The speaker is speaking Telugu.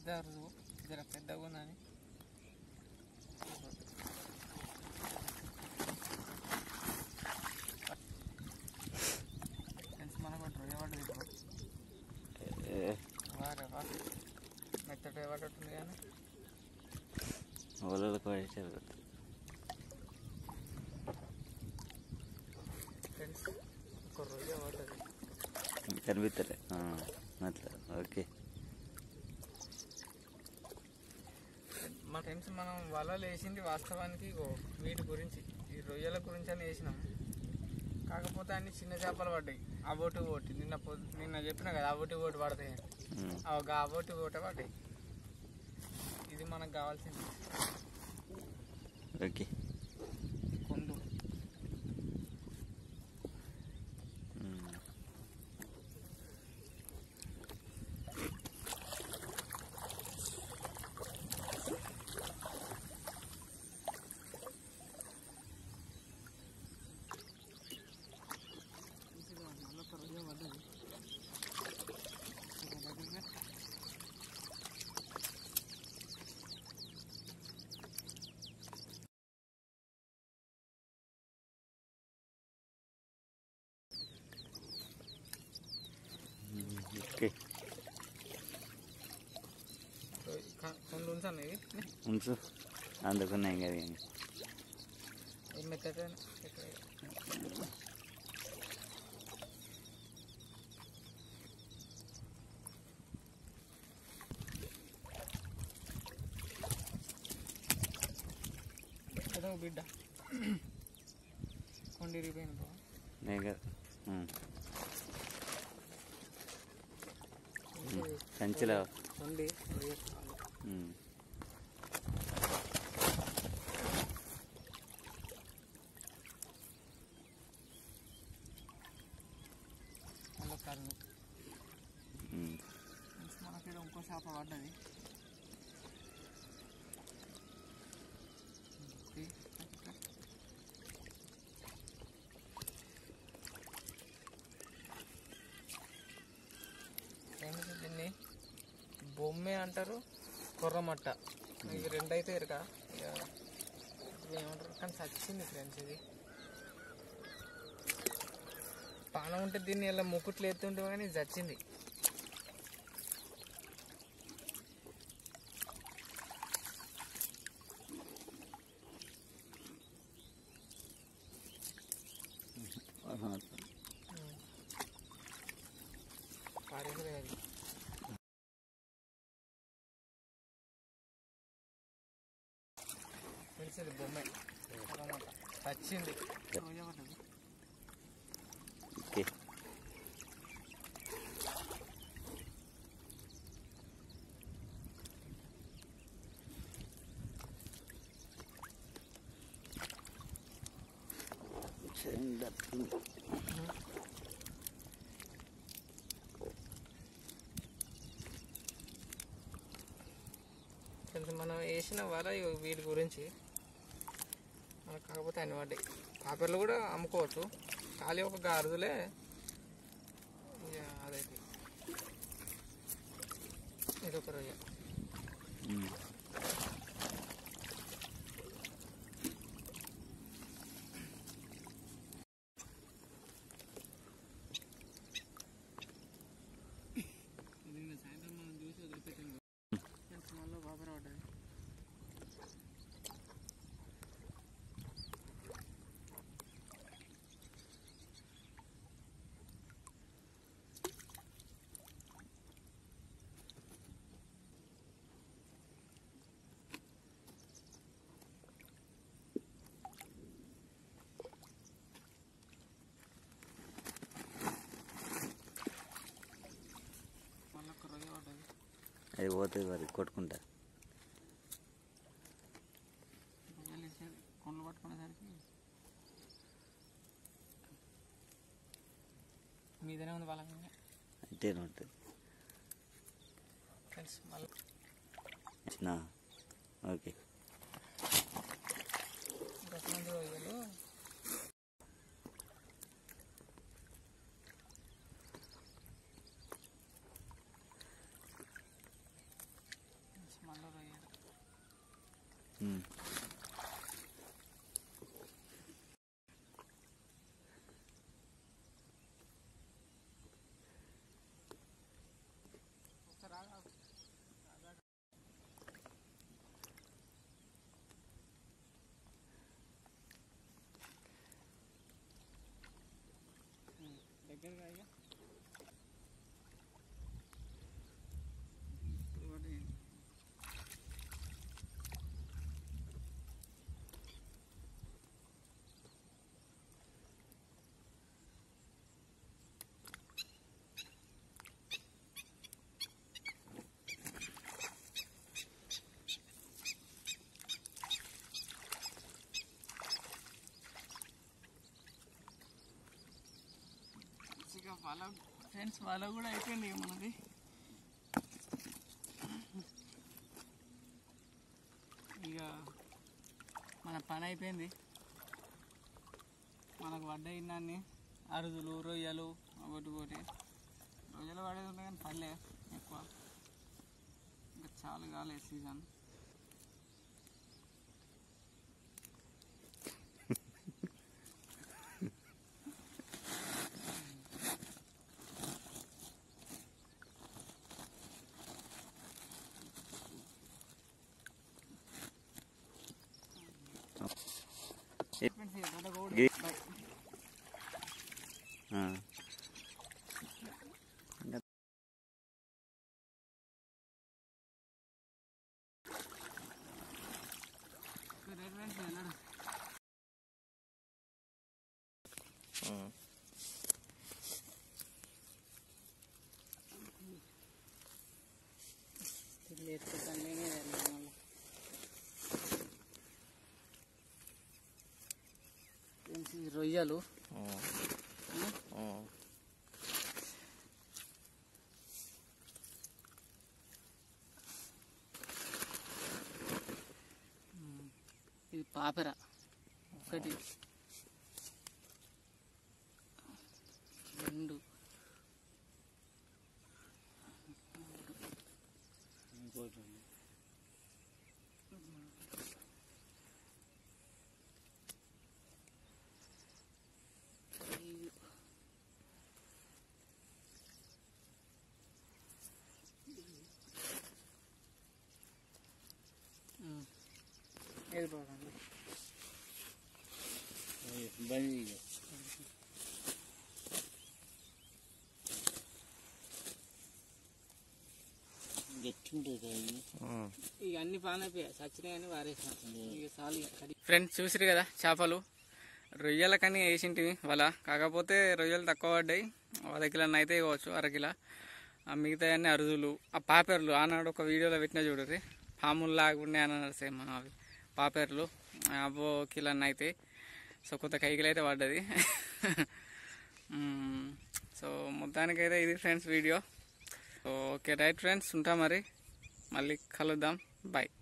పెద్ద అరుగు జర పెద్దగా ఉందని ఫ్రెండ్స్ మనకు ఒక రొయ్య పడ్డది ఇప్పుడు వారే వా మెత్తటి పడ్డట్టుంది కానీ ఒళ్ళకు పడేసారు ఫ్రెండ్స్ ఒక రొయ్య పడ్డది కనిపిస్తలే అట్లా ఓకే మా ఫ్రెండ్స్ మనం వలలు వేసింది వాస్తవానికి ఇగో వీటి గురించి ఈ రొయ్యల గురించి అని వేసినాం కాకపోతే అన్ని చిన్న చేపలు పడ్డాయి అవోటి ఓటి నిన్న పొద్దు నిన్న చెప్పిన కదా అవోటి ఓటి పడతాయి ఉమ్. అవి అవోటి ఓటే పడ్డాయి ఇది మనకు కావాల్సింది ఓకే కొండు ఉమ్. మళ్ళీ ఒక రొయ్య పడ్డది ఒక దగ్గరగా ఉమ్. ఓకే రొయ్య- క- కొండు ఉంచాను ఇది ఉంచు అందుకున్నాం కదా కానీ ఏం మెత్తగా ఏదో బిడ్డ కొండిరిగిపోయింది బాబు నేను కదా ఉమ్. సంచిలో కొండి ఉమ్. అందులో కళ్ళు ఉమ్. మనకి ఈడ ఇంకో చేప పడ్డది ఇది, ఇట్లా. ఏంటి దీన్ని బొమ్మే అంటారు కొర్రమట్ట ఇవి రెండు అయితే ఇరక ఇక ఇవి ఏమంటారు కానీ చచ్చింది ఫ్రెండ్స్ ఇది పానం ఉంటే దీన్ని ఇలా ముక్కుట్లు ఎత్తుంటే కానీ ఇది చచ్చింది ఆహా. పారేసరే అది తెలిసేది బొమ్మ అన్నమాట వచ్చింది ఓకే చెందట్టుంది. కొంచెం మనం వేసిన వల ఇగో వీటి గురించి మనకు కాకపోతే అన్ని పడ్డాయి పేపర్లు కూడా అమ్ముకోవచ్చు ఖాళీ ఒక గారుదులే ఇక అదైతే ఇది ఒక రొయ్య ఉమ్. ఇది నిన్న సాయంత్రం మనం చూసి వదిలిపెట్టింది మళ్ళీ బాబర పడ్డది మళ్ళీ ఒక రొయ్య పడ్డది అది పోతుంది మరి కొట్టుకుంటా రొయ్యలు వేసేది కొండలు పట్టుకునేసరికి మీదనే ఉంది బలంగా అంతే ఉంటుంది ఫ్రెండ్స్ మళ్ళీ చిన్న ఓకే ఇంకా మంది రొయ్యలు దగ్గరగా ఇక ఇప్పుడు పడ్డాయి. ఇక వాళ్ళ ఫ్రెండ్స్ వాళ్ళ కూడా అయిపోయింది ఇక మనది ఇక మన పని అయిపోయింది మనకు పడ్డాయి ఇన్నాన్ని అరుదులు రొయ్యలు ఒకటి ఒకటి రొయ్యలు పడేది ఉన్నాయి కానీ పడలే ఎక్కువ ఇంకా చాలు కాలేదు సీజన్ ఫ్రెండ్స్ ఇక పడ్డ కూడా గి- బై. ఆ. ఇంకా సరే ఫ్రెండ్స్ వెళ్ళడు తిరిగి ఎత్తుకుంటాను నేనే వెళ్ళాను మళ్ళీ ఫ్రెండ్స్ ఈ రొయ్యలు ఇది పాపెర ఒకటి రెండు ఐదు. ఉమ్. ఏది బాగుంది ఇక అన్ని పానైపోయాయి సచ్చినాయి అని వారేసిన ఇక చాలు ఫ్రెండ్స్ చూసిరు కదా చేపలు రొయ్యలకని వేసింటివి వాళ్ళ కాకపోతే రొయ్యలు తక్కువ పడ్డాయి అర కిలో అయితే కావచ్చు అరకిల ఆ మిగతా అన్ని అరుదులు ఆ పాపేర్లు ఆనాడు ఒక వీడియోలో పెట్టిన చూడరి పాములు లాగుండే అని అన్నారు సేమ్ అవి పాపేర్లు అబ్బో కిలో అయితే సో కొత్త కైకిలు అయితే పడ్డది మ్మ్. సో మొత్తానికైతే ఇది friends video so okay right friends ఉంటా మరి మళ్ళీ కలుద్దాం బాయ్